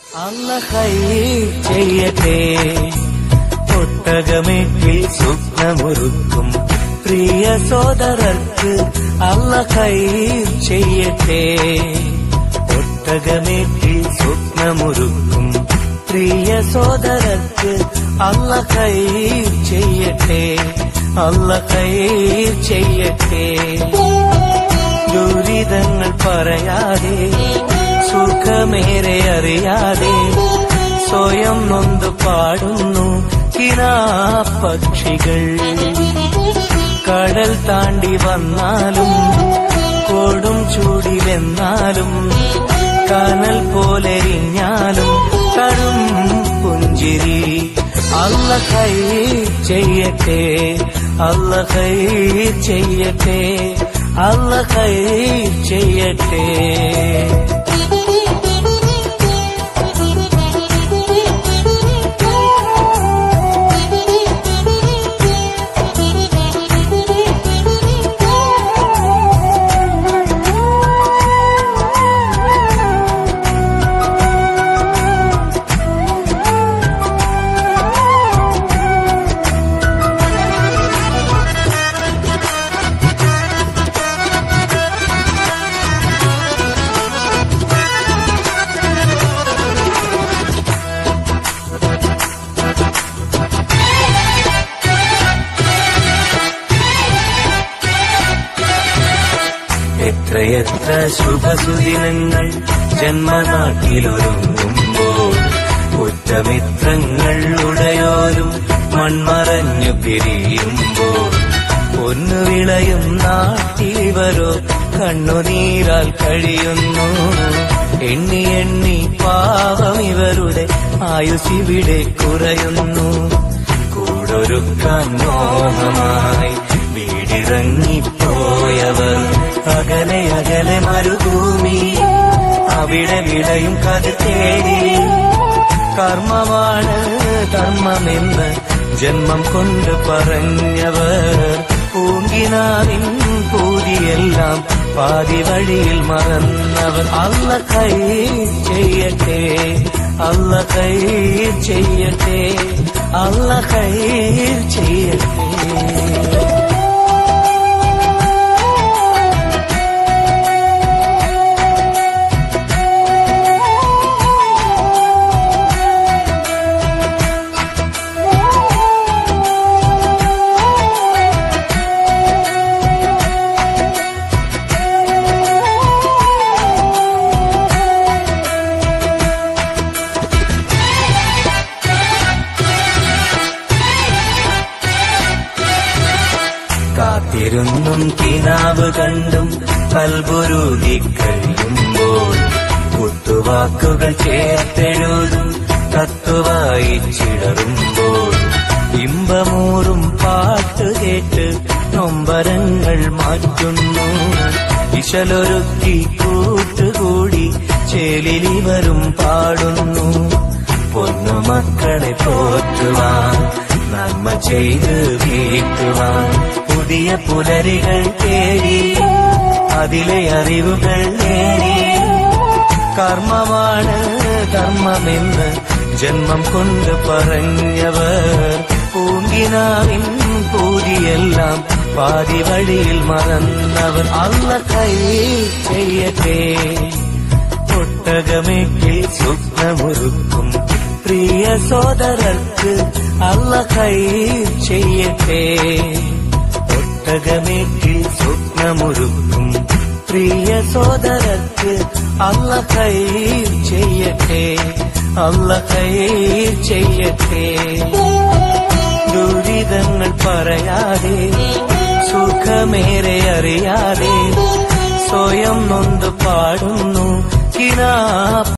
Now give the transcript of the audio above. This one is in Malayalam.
അല്ല ഹൈർ ചെയ്യട്ടെ ഒട്ടകമേറ്റിൽ സ്വപ്നമൊരുക്കും പ്രിയ സോദരർക്ക് അല്ല ഹൈർ ചെയ്യട്ടെ ഒട്ടകമേറ്റിൽ സ്വപ്നമൊരുക്കും പ്രിയ സോദരർക്ക് അല്ല ഹൈർ ചെയ്യട്ടെ അല്ല ഹൈർ ചെയ്യട്ടെ ദുരിതങ്ങൾ പറയാതെ സുഖമേറെ അറിയാതെ സ്വയം നൊന്ത് പാടുന്നു കിനാപക്ഷികൾ കടൽ താണ്ടി വന്നാലും കൊടും ചൂടിലെന്നാലും കനൽ പോലെ ഇഞ്ഞാലും കടും പുഞ്ചിരി അല്ല കൈ ചെയ്യട്ടെ അല്ല കൈ ചെയ്യട്ടെ അല്ല കൈ ചെയ്യട്ടെ എത്രയെത്ര ശുഭസുദിനങ്ങൾ ജന്മനാട്ടിലൊരുങ്ങുമ്പോൾ ഉറ്റമിത്രങ്ങൾ ഉടയോരും മൺമറഞ്ഞു പിരിയുമ്പോൾ പൊന്നു വിളയും നാട്ടിവരോ കണ്ണുനീരാൽ കഴിയുന്നു എണ്ണി എണ്ണി പാവം ഇവരുടെ ആയുസിവിടെ കുറയുന്നു കൂടൊരുക്കാൻ മോഹമായി വീടിറങ്ങിപ്പോയവർ അകലെ അകലെ മരുഭൂമി അവിടെ വിളയും കത് തേടി കർമ്മമാണ് ധർമ്മമെന്ന് ജന്മം കൊണ്ട് പറഞ്ഞവർ പൂങ്കിനാവിൻ പൂതിയെല്ലാം പാതി വഴിയിൽ മറന്നവർ അല്ല കൈ ചെയ്യട്ടെ അല്ല കൈ ചെയ്യട്ടെ അല്ല കൈ ചെയ്യട്ടെ കാത്തിരുന്നും കിനാവ് കണ്ടും കൽബുരുകി കഴിയുമ്പോൾ കുത്തുവാക്കുകൾ ചേർത്തെഴുതും കത്തുവായി ചിടറുമ്പോൾ ഇമ്പമൂറും പാട്ട് കേട്ട് നൊമ്പരങ്ങൾ മാറ്റുന്നു ഇശലൊരുക്കി കൂട്ടുകൂടി ചേലിലിവരും പാടുന്നു പൊന്നുമക്കളെ പോറ്റുവാൻ നന്മ ചെയ്ത് വീട്ടുവാൻ പുതിയ പുലരികൾ തേടി അതിലെ അറിവുകൾ നേടി കർമ്മമാണ് ധർമ്മമെന്ന് ജന്മം കൊണ്ട് പറഞ്ഞവർ പൂങ്കിനാവിൻ പൂതിയെല്ലാം പാതി വഴിയിൽ മറന്നവർ അല്ല കൈ ചെയ്യട്ടെ ഒട്ടകമേറ്റിൽ സ്വപ്നമൊരുക്കും പ്രിയ സോദരർക്ക് അല്ല കൈ ചെയ്യട്ടെ ഒട്ടകമേറ്റിൽ സ്വപ്നമൊരുക്കും പ്രിയ സോദരർക്ക് അല്ല കൈ ചെയ്യട്ടെ അല്ല കൈ ചെയ്യട്ടെ ദുരിതങ്ങൾ പറയാതെ സുഖമേറെ അറിയാതെ സ്വയം നൊന്ത് പാടുന്നു കിനാ